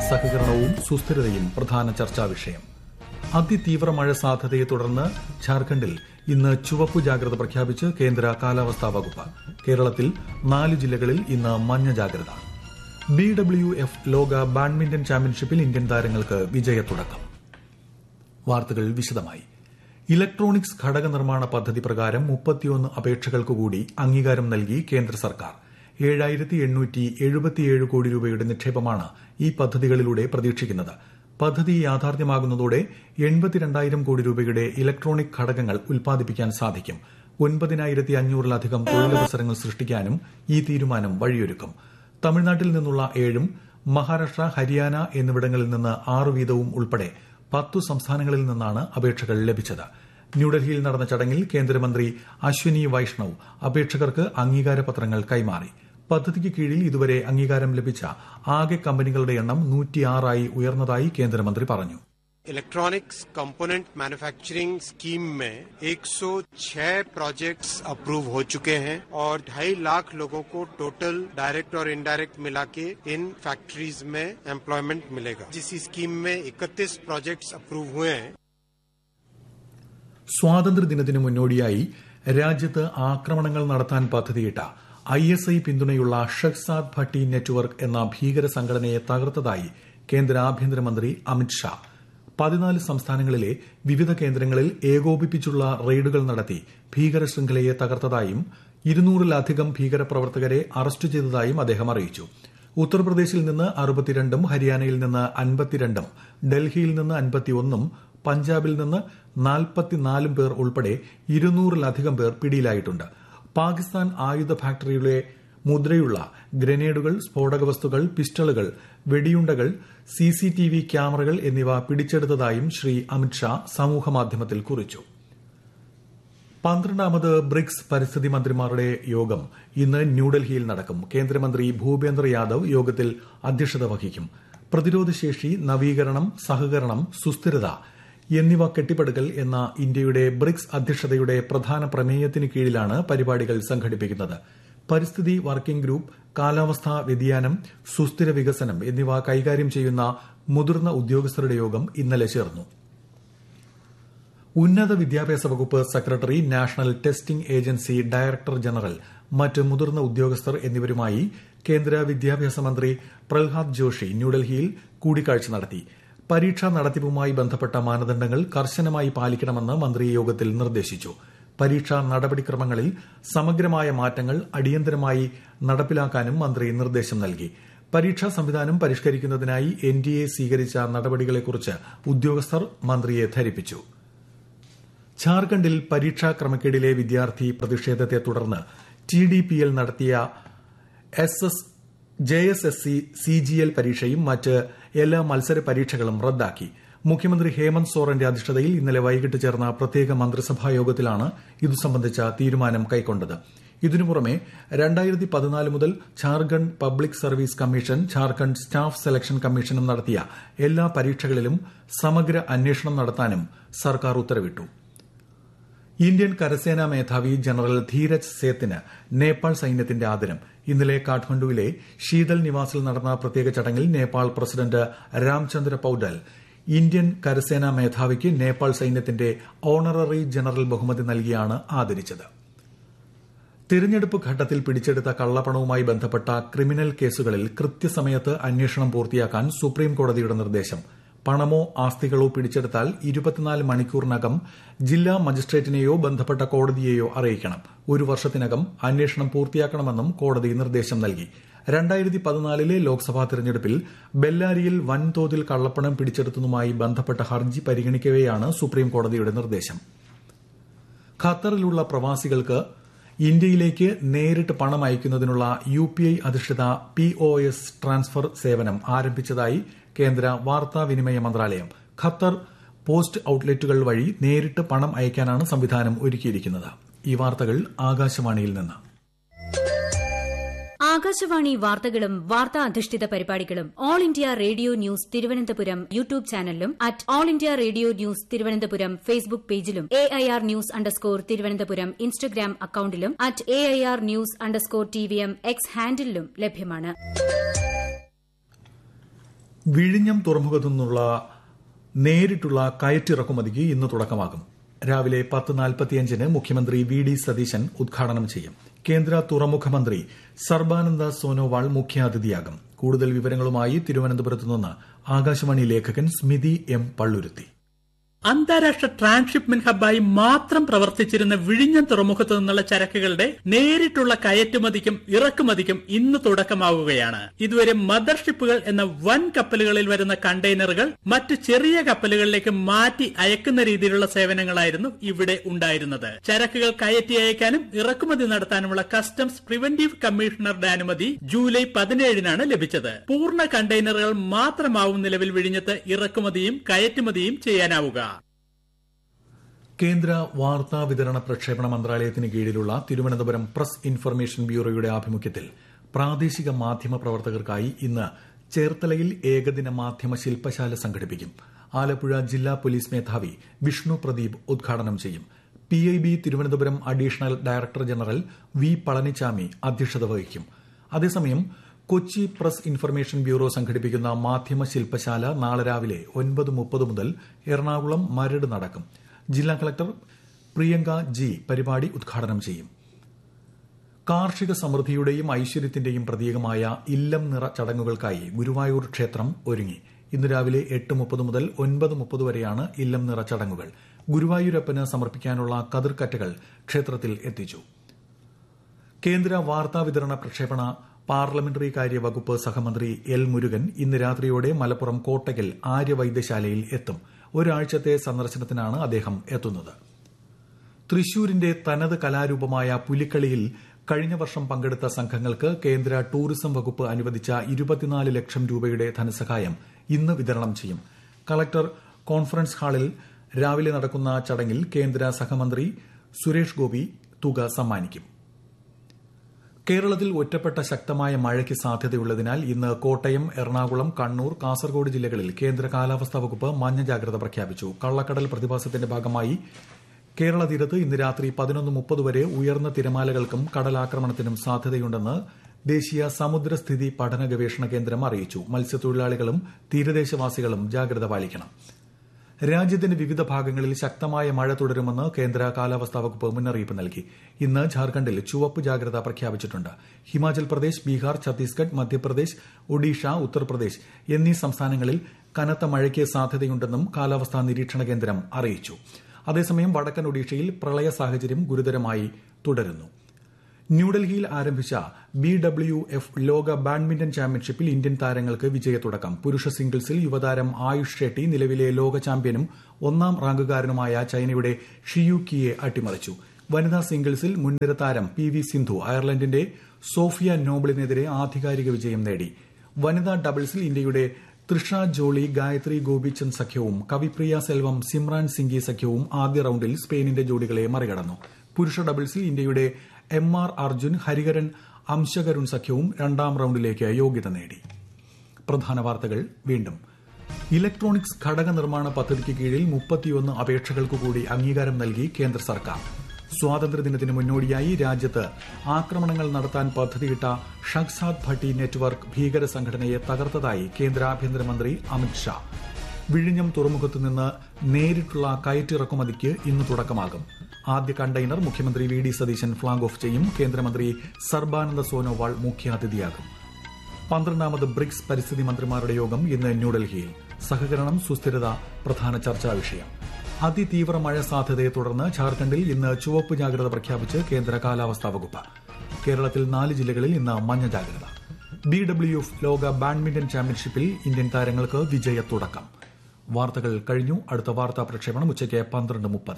സഹകരണവും സുസ്ഥിരതയും പ്രധാന ചർച്ചാ വിഷയം അതിതീവ്ര മഴ സാധ്യതയെ തുടർന്ന് ഝാർഖണ്ഡിൽ ഇന്ന് ചുവപ്പ് ജാഗ്രത പ്രഖ്യാപിച്ച് കേന്ദ്ര കാലാവസ്ഥാ വകുപ്പ് കേരളത്തിൽ നാല് ജില്ലകളിൽ ഇന്ന് മഞ്ഞ ജാഗ്രത ബി ഡബ്ല്യു എഫ് ലോക ബാഡ്മിന്റൺ ചാമ്പ്യൻഷിപ്പിൽ ഇന്ത്യൻ താരങ്ങൾക്ക് വിജയത്തുടക്കം വാർത്തകൾ വിശദമായി ഇലക്ട്രോണിക്സ് ഘടക നിർമ്മാണ പദ്ധതി പ്രകാരം മുപ്പത്തിയൊന്ന് അപേക്ഷകൾക്കുകൂടി അംഗീകാരം നൽകി കേന്ദ്ര സർക്കാർ ഏഴായിരത്തി എണ്ണൂറ്റി എഴുപത്തിയേഴ് കോടി രൂപയുടെ നിക്ഷേപമാണ് ഈ പദ്ധതികളിലൂടെ പ്രതീക്ഷിക്കുന്നത് പദ്ധതി യാഥാർത്ഥ്യമാകുന്നതോടെ എൺപത്തിരണ്ടായിരം കോടി രൂപയുടെ ഇലക്ട്രോണിക് ഘടകങ്ങൾ ഉൽപ്പാദിപ്പിക്കാൻ സാധിക്കും ഒൻപതിനായിരത്തി അഞ്ഞൂറിലധികം തൊഴിലവസരങ്ങൾ സൃഷ്ടിക്കാനും ഈ തീരുമാനം വഴിയൊരുക്കും തമിഴ്നാട്ടിൽ നിന്നുള്ള ഏഴും മഹാരാഷ്ട്ര ഹരിയാന എന്നിവിടങ്ങളിൽ നിന്ന് ആറു വീതവും ഉൾപ്പെടെ പത്തു സംസ്ഥാനങ്ങളിൽ നിന്നാണ് അപേക്ഷകൾ ലഭിച്ചത് ന്യൂഡൽഹിയിൽ നടന്ന ചടങ്ങിൽ കേന്ദ്രമന്ത്രി അശ്വനി വൈഷ്ണവ് അപേക്ഷകർക്ക് അംഗീകാര പത്രങ്ങൾ കൈമാറി പദ്ധതിക്ക് കീഴിൽ ഇതുവരെ അംഗീകാരം ലഭിച്ച ആകെ കമ്പനികളുടെ എണ്ണം നൂറ്റിയാറായി ഉയർന്നതായി കേന്ദ്രമന്ത്രി പറഞ്ഞു इलेक्ट्रॉनिक्स कंपोनेंट मैन्युफैक्चरिंग स्कीम में 106 प्रोजेक्ट्स अप्रूव हो चुके हैं और ढाई लाख लोगों को टोटल डायरेक्ट और इनडायरेक्ट मिला के इन फैक्ट्रीज में एम्प्लॉयमेंट मिलेगा जिस स्कीम में 31 प्रोजेक्ट्स अप्रूव हुए हैं സ്വാതന്ത്ര്യദിനത്തിന് മുന്നോടിയായി രാജ്യത്ത് ആക്രമണങ്ങൾ നടത്താൻ പദ്ധതിയിട്ട ഐ എസ് ഐ പിന്തുണയുള്ള ഷഹ്സാദ് ഭട്ടി നെറ്റ്വർക്ക് എന്ന ഭീകര സംഘടനയെ തകർത്തതായി കേന്ദ്ര ആഭ്യന്തരമന്ത്രി അമിത്ഷാ പതിനാല് സംസ്ഥാനങ്ങളിലെ വിവിധ കേന്ദ്രങ്ങളിൽ ഏകോപിപ്പിച്ചുള്ള റെയ്ഡുകൾ നടത്തി ഭീകര ശൃംഖലയെ തകർത്തതായും ഇരുന്നൂറിലധികം ഭീകരപ്രവർത്തകരെ അറസ്റ്റ് ചെയ്തതായും അദ്ദേഹം അറിയിച്ചു ഉത്തർപ്രദേശിൽ നിന്ന് അറുപത്തിരണ്ടും ഹരിയാനയിൽ നിന്ന് അൻപത്തിരണ്ടും ഡൽഹിയിൽ നിന്ന് അൻപത്തിയൊന്നും പഞ്ചാബിൽ നിന്ന് നാൽപ്പത്തിനാലും പേർ ഉൾപ്പെടെ ഇരുന്നൂറിലധികം പേർ പിടിയിലായിട്ടുണ്ട് പാകിസ്ഥാൻ ആയുധ ഫാക്ടറിയിലെ മുദ്രയുള്ള ഗ്രനേഡുകൾ സ്ഫോടക വസ്തുക്കൾ പിസ്റ്റളുകൾ വെടിയുണ്ടകൾ സിസിടിവി ക്യാമറകൾ എന്നിവ പിടിച്ചെടുത്തതായും ശ്രീ അമിത്ഷാ സമൂഹമാധ്യമത്തിൽ കുറിച്ചു പന്ത്രണ്ടാമത് ബ്രിക്സ് പരിസ്ഥിതി മന്ത്രിമാരുടെ യോഗം ഇന്ന് ന്യൂഡൽഹിയിൽ നടക്കും കേന്ദ്രമന്ത്രി ഭൂപേന്ദ്ര യാദവ് യോഗത്തിൽ അധ്യക്ഷത വഹിക്കും പ്രതിരോധശേഷി നവീകരണം സഹകരണം സുസ്ഥിരത എന്നിവ കെട്ടിപ്പടുക്കൽ എന്ന ഇന്ത്യയുടെ ബ്രിക്സ് അധ്യക്ഷതയുടെ പ്രധാന പ്രമേയത്തിന് കീഴിലാണ് പരിപാടികൾ സംഘടിപ്പിക്കുന്നത് പരിസ്ഥിതി വർക്കിംഗ് ഗ്രൂപ്പ് കാലാവസ്ഥാ വ്യതിയാനം സുസ്ഥിര വികസനം എന്നിവ കൈകാര്യം ചെയ്യുന്ന മുതിർന്ന ഉദ്യോഗസ്ഥരുടെ യോഗം ഇന്നലെ ചേർന്നു ഉന്നത വിദ്യാഭ്യാസ വകുപ്പ് secretary national testing agency director general മറ്റ് മുതിർന്ന ഉദ്യോഗസ്ഥർ എന്നിവരുമായി കേന്ദ്ര വിദ്യാഭ്യാസ മന്ത്രി പ്രഹ്ലാദ് ജോഷി ന്യൂഡൽഹിയിൽ കൂടിക്കാഴ്ച നടത്തി പരീക്ഷാ നടത്തിപ്പുമായി ബന്ധപ്പെട്ട മാനദണ്ഡങ്ങൾ കർശനമായി പാലിക്കണമെന്ന് മന്ത്രി യോഗത്തിൽ നിർദ്ദേശിച്ചു പരീക്ഷാ നടപടിക്രമങ്ങളിൽ സമഗ്രമായ മാറ്റങ്ങൾ അടിയന്തരമായി നടപ്പിലാക്കാനും മന്ത്രി നിർദ്ദേശം നൽകി പരീക്ഷാ സംവിധാനം പരിഷ്കരിക്കുന്നതിനായി എൻ ഡി എ സ്വീകരിച്ച നടപടികളെക്കുറിച്ച് ഉദ്യോഗസ്ഥർ മന്ത്രിയെ ധരിപ്പിച്ചു ഝാർഖണ്ഡിൽ പരീക്ഷാ ക്രമക്കേടിലെ വിദ്യാർത്ഥി പ്രതിഷേധത്തെ തുടർന്ന് ടി ഡി പി എൽ നടത്തിയ S S J S S C C G L പരീക്ഷയും മറ്റ് എല്ലാ മത്സര പരീക്ഷകളും റദ്ദാക്കി മുഖ്യമന്ത്രി ഹേമന്ത് സോറന്റെ അധ്യക്ഷതയിൽ ഇന്നലെ വൈകിട്ട് ചേർന്ന പ്രത്യേക മന്ത്രിസഭാ യോഗത്തിലാണ് ഇതു സംബന്ധിച്ച തീരുമാനം കൈക്കൊണ്ടത് ഇതിനു പുറമെ രണ്ടായിരത്തി പതിനാല് മുതൽ Jharkhand public service commission Jharkhand staff selection കമ്മീഷനും നടത്തിയ എല്ലാ പരീക്ഷകളിലും സമഗ്ര അന്വേഷണം നടത്താനും സർക്കാർ ഉത്തരവിട്ടു ഇന്ത്യൻ കരസേനാ മേധാവി ജനറൽ ധീരജ് സേത്തിന് നേപ്പാൾ സൈന്യത്തിന്റെ ആദരം ഇന്നലെ കാഠ്മണ്ഡുവിലെ ശീതൽ നിവാസിൽ നടന്ന പ്രത്യേക ചടങ്ങിൽ നേപ്പാൾ പ്രസിഡന്റ് രാംചന്ദ്ര പൌഡൽ ഇന്ത്യൻ കരസേനാ മേധാവിക്ക് നേപ്പാൾ സൈന്യത്തിന്റെ ഓണററി ജനറൽ ബഹുമതി നൽകിയാണ് ആദരിച്ചത് തിരഞ്ഞെടുപ്പ് ഘട്ടത്തിൽ പിടിച്ചെടുത്ത കള്ളപ്പണവുമായി ബന്ധപ്പെട്ട ക്രിമിനൽ കേസുകളിൽ കൃത്യസമയത്ത് അന്വേഷണം പൂർത്തിയാക്കാൻ സുപ്രീം കോടതിയുടെ നിർദ്ദേശം പണമോ ആസ്തികളോ പിടിച്ചെടുത്താൽ ഇരുപത്തിനാല് മണിക്കൂറിനകം ജില്ലാ മജിസ്ട്രേറ്റിനെയോ ബന്ധപ്പെട്ട കോടതിയെയോ അറിയിക്കണം ഒരു വർഷത്തിനകം അന്വേഷണം പൂർത്തിയാക്കണമെന്നും കോടതി നിർദ്ദേശം നൽകി രണ്ടായിരത്തി പതിനാലിലെ ലോക്സഭാ തെരഞ്ഞെടുപ്പിൽ ബെല്ലാരിയിൽ വൻതോതിൽ കള്ളപ്പണം പിടിച്ചെടുത്തതുമായി ബന്ധപ്പെട്ട ഹർജി പരിഗണിക്കവെയാണ് സുപ്രീം കോടതിയുടെ നിർദ്ദേശം ഖത്തറിലുള്ള പ്രവാസികൾക്ക് ഇന്ത്യയിലേക്ക് നേരിട്ട് പണം അയക്കുന്നതിനുള്ള യു പി ഐ അധിഷ്ഠിത പി ഒ എസ് ട്രാൻസ്ഫർ സേവനം ആരംഭിച്ചതായി കേന്ദ്ര വാർത്താവിനിമയ മന്ത്രാലയം ഖത്തർ പോസ്റ്റ് ഔട്ട്ലെറ്റുകൾ വഴി നേരിട്ട് പണം അയക്കാനാണ് സംവിധാനം ഒരുക്കിയിരിക്കുന്നത് ഈ വാർത്തകൾ ആകാശവാണിയിൽ നിന്ന് ആകാശവാണി വാർത്തകളും വാർത്താ അധിഷ്ഠിത പരിപാടികളും all India radio news Thiruvananthapuram YouTube ചാനലിലും at all India radio news Thiruvananthapuram Facebook പേജിലും A I R news underscore Thiruvananthapuram Instagram അക്കൌണ്ടിലും at A I R news underscore T V M X ഹാൻഡിലും ലഭ്യമാണ് വിഴിഞ്ഞം തുറമുഖത്തു നിന്നുള്ള നേരിട്ടുള്ള കയറ്റിറക്കുമതിക്ക് ഇന്ന് തുടക്കമാകും രാവിലെ പത്ത് നാൽപ്പത്തിയഞ്ചിന് മുഖ്യമന്ത്രി വി ഡി സതീശൻ ഉദ്ഘാടനം ചെയ്യും കേന്ദ്ര തുറമുഖ മന്ത്രി സർബാനന്ദ സോനോവാൾ മുഖ്യാതിഥിയാകും കൂടുതൽ വിവരങ്ങളുമായി തിരുവനന്തപുരത്ത് നിന്ന് ആകാശവാണി ലേഖകൻ സ്മിതി എം പള്ളുരുത്തി അന്താരാഷ്ട്ര ട്രാൻസ്ഷിപ്മെന്റ് ഹബ്ബായി മാത്രം പ്രവർത്തിച്ചിരുന്ന വിഴിഞ്ഞം തുറമുഖത്തു നിന്നുള്ള ചരക്കുകളുടെ നേരിട്ടുള്ള കയറ്റുമതിക്കും ഇറക്കുമതിക്കും ഇന്ന് തുടക്കമാവുകയാണ് ഇതുവരെ മദർഷിപ്പുകൾ എന്ന വൻ കപ്പലുകളിൽ വരുന്ന കണ്ടെയ്നറുകൾ മറ്റു ചെറിയ കപ്പലുകളിലേക്ക് മാറ്റി അയക്കുന്ന രീതിയിലുള്ള സേവനങ്ങളായിരുന്നു ഇവിടെ ഉണ്ടായിരുന്നത് ചരക്കുകൾ കയറ്റി അയക്കാനും ഇറക്കുമതി നടത്താനുമുള്ള കസ്റ്റംസ് പ്രിവന്റീവ് കമ്മീഷണറുടെ അനുമതി ജൂലൈ പതിനേഴിനാണ് ലഭിച്ചത് പൂർണ്ണ കണ്ടെയ്നറുകൾ മാത്രമാവും നിലവിൽ വിഴിഞ്ഞത്ത് ഇറക്കുമതിയും കയറ്റുമതിയും ചെയ്യാനാവുക കേന്ദ്ര വാർത്താ വിതരണ പ്രക്ഷേപണ മന്ത്രാലയത്തിന് കീഴിലുള്ള തിരുവനന്തപുരം പ്രസ് ഇൻഫർമേഷൻ ബ്യൂറോയുടെ ആഭിമുഖ്യത്തിൽ പ്രാദേശിക മാധ്യമ പ്രവർത്തകർക്കായി ഇന്ന് ചേർത്തലയിൽ ഏകദിന മാധ്യമ ശില്പശാല സംഘടിപ്പിക്കും ആലപ്പുഴ ജില്ലാ പോലീസ് മേധാവി വിഷ്ണു പ്രദീപ് ഉദ്ഘാടനം ചെയ്യും P I B Thiruvananthapuram additional director general V Palanichami അധ്യക്ഷത വഹിക്കും അതേസമയം കൊച്ചി പ്രസ് ഇൻഫർമേഷൻ ബ്യൂറോ സംഘടിപ്പിക്കുന്ന മാധ്യമ ശില്പശാല നാളെ രാവിലെ ഒൻപത് മുപ്പത് മുതൽ എറണാകുളം മരട് നടക്കും ജില്ലാ കളക്ടർ പ്രിയങ്ക ജി പരിപാടി ഉദ്ഘാടനം ചെയ്യും കാർഷിക സമൃദ്ധിയുടെയും ഐശ്വര്യത്തിന്റെയും പ്രതീകമായ ഇല്ലം നിറ ചടങ്ങുകൾക്കായി ഗുരുവായൂർ ക്ഷേത്രം ഒരുങ്ങി ഇന്ന് രാവിലെ എട്ട് മുപ്പത് മുതൽ ഒൻപത് മുപ്പത് വരെയാണ് ഇല്ലം നിറ ചടങ്ങുകൾ ഗുരുവായൂരപ്പന് സമർപ്പിക്കാനുള്ള കതിർക്കറ്റകൾ ക്ഷേത്രത്തിൽ എത്തിച്ചു കേന്ദ്ര വാർത്താ വിതരണ പ്രക്ഷേപണ പാർലമെന്ററി കാര്യ വകുപ്പ് സഹമന്ത്രി എൽ മുരുകൻ ഇന്ന് രാത്രിയോടെ മലപ്പുറം കോട്ടയ്ക്കൽ ആര്യവൈദ്യശാലയിൽ എത്തും ഒരാഴ്ചത്തെ സന്ദർശനത്തിനാണ് അദ്ദേഹം എത്തുന്നത് തൃശൂരിന്റെ തനത് കലാരൂപമായ പുലിക്കളിയിൽ കഴിഞ്ഞ വർഷം പങ്കെടുത്ത സംഘങ്ങൾക്ക് കേന്ദ്ര ടൂറിസം വകുപ്പ് അനുവദിച്ച ഇരുപത്തിനാല് ലക്ഷം രൂപയുടെ ധനസഹായം ഇന്ന് വിതരണം ചെയ്യും കളക്ടർ കോൺഫറൻസ് ഹാളിൽ രാവിലെ നടക്കുന്ന ചടങ്ങിൽ കേന്ദ്ര സഹമന്ത്രി സുരേഷ് ഗോപി തുക സമ്മാനിക്കും കേരളത്തിൽ ഒറ്റപ്പെട്ട ശക്തമായ മഴയ്ക്ക് സാധ്യതയുള്ളതിനാൽ ഇന്ന് കോട്ടയം എറണാകുളം കണ്ണൂർ കാസർഗോഡ് ജില്ലകളിൽ കേന്ദ്ര കാലാവസ്ഥാ വകുപ്പ് മഞ്ഞ ജാഗ്രത പ്രഖ്യാപിച്ചു കള്ളക്കടൽ പ്രതിഭാസത്തിന്റെ ഭാഗമായി കേരള തീരത്ത് ഇന്ന് രാത്രി പതിനൊന്ന് മുപ്പത് വരെ ഉയർന്ന തിരമാലകൾക്കും കടലാക്രമണത്തിനും സാധ്യതയുണ്ടെന്ന് ദേശീയ സമുദ്രസ്ഥിതി പഠന ഗവേഷണ കേന്ദ്രം അറിയിച്ചു മത്സ്യത്തൊഴിലാളികളും തീരദേശവാസികളും ജാഗ്രത പാലിക്കണം രാജ്യത്തിന്റെ വിവിധ ഭാഗങ്ങളിൽ ശക്തമായ മഴ തുടരുമെന്ന് കേന്ദ്ര കാലാവസ്ഥാ വകുപ്പ് മുന്നറിയിപ്പ് നൽകി ഇന്ന് ഝാർഖണ്ഡിൽ ചുവപ്പ് ജാഗ്രത പ്രഖ്യാപിച്ചിട്ടുണ്ട് ഹിമാചൽ പ്രദേശ് ബീഹാർ ഛത്തീസ്ഗഡ് മധ്യപ്രദേശ് ഒഡീഷ ഉത്തർപ്രദേശ് എന്നീ സംസ്ഥാനങ്ങളിൽ കനത്ത മഴയ്ക്ക് സാധ്യതയുണ്ടെന്നും കാലാവസ്ഥാ നിരീക്ഷണ കേന്ദ്രം അറിയിച്ചു അതേസമയം വടക്കൻ ഒഡീഷയിൽ പ്രളയ സാഹചര്യം ഗുരുതരമായി തുടരുന്നു ന്യൂഡൽഹിയിൽ ആരംഭിച്ച ബി ഡബ്ല്യു എഫ് ലോക ബാഡ്മിന്റൺ ചാമ്പ്യൻഷിപ്പിൽ ഇന്ത്യൻ താരങ്ങൾക്ക് വിജയത്തുടക്കം പുരുഷ സിംഗിൾസിൽ യുവതാരം ആയുഷ് ഷെട്ടി നിലവിലെ ലോക ചാമ്പ്യനും ഒന്നാം റാങ്കുകാരനുമായ ചൈനയുടെ ഷിയു കിയെ അട്ടിമറിച്ചു വനിതാ സിംഗിൾസിൽ മുൻനിര താരം പി വി സിന്ധു അയർലൻഡിന്റെ സോഫിയ നോബിളിനെതിരെ ആധികാരിക വിജയം നേടി വനിതാ ഡബിൾസിൽ ഇന്ത്യയുടെ തൃഷ ജോളി ഗായത്രി ഗോപിചന്ദ് സഖ്യവും കവിപ്രിയ സെൽവം സിമ്രാൻ സിംഗി സഖ്യവും ആദ്യ റൌണ്ടിൽ സ്പെയിനിന്റെ ജോഡികളെ മറികടന്നു പുരുഷ ഡബിൾസിൽ ഇന്ത്യയുടെ എം ആർ അർജുൻ ഹരിഹരൻ അംശകരുൺ സഖ്യവും രണ്ടാം റൌണ്ടിലേക്ക് യോഗ്യത നേടി പ്രധാന വാർത്തകൾ വീണ്ടും ഇലക്ട്രോണിക്സ് ഘടക നിർമ്മാണ പദ്ധതിക്ക് കീഴിൽ മുപ്പത്തിയൊന്ന് അപേക്ഷകൾക്ക് കൂടി അംഗീകാരം നൽകി കേന്ദ്ര സർക്കാർ സ്വാതന്ത്ര്യദിനത്തിന് മുന്നോടിയായി രാജ്യത്ത് ആക്രമണങ്ങൾ നടത്താൻ പദ്ധതിയിട്ട ഷഖ്സാദ് ഭട്ടി നെറ്റ്വർക്ക് ഭീകര സംഘടനയെ തകർത്തതായി കേന്ദ്ര ആഭ്യന്തരമന്ത്രി അമിത്ഷാ വിഴിഞ്ഞം തുറമുഖത്തു നിന്ന് നേരിട്ടുള്ള കയറ്റിറക്കുമതിക്ക് ഇന്ന് തുടക്കമാകും ആദ്യ കണ്ടെയ്നർ മുഖ്യമന്ത്രി V D Satheesan flag off ചെയ്യും കേന്ദ്രമന്ത്രി സർബാനന്ദ സോനോവാൾ മുഖ്യാതിഥിയാകും പന്ത്രണ്ടാമത് ബ്രിക്സ് പരിസ്ഥിതി മന്ത്രിമാരുടെ യോഗം ഇന്ന് ന്യൂഡൽഹിയിൽ സഹകരണം സുസ്ഥിരത പ്രധാന ചർച്ചാ വിഷയം അതിതീവ്ര മഴ സാധ്യതയെ തുടർന്ന് ഝാർഖണ്ഡിൽ ഇന്ന് ചുവപ്പ് ജാഗ്രത പ്രഖ്യാപിച്ച് കേന്ദ്ര കാലാവസ്ഥാ വകുപ്പ് കേരളത്തിൽ നാല് ജില്ലകളിൽ ഇന്ന് മഞ്ഞ ജാഗ്രത ബി ഡബ്ല്യു എഫ് ലോക ബാഡ്മിന്റൺ ചാമ്പ്യൻഷിപ്പിൽ ഇന്ത്യൻ താരങ്ങൾക്ക് വിജയ തുടക്കം വാർത്തകൾ കഴിഞ്ഞു അടുത്ത വാർത്താ പ്രക്ഷേപണം ഉച്ചയ്ക്ക് പന്ത്രണ്ട് മുപ്പത്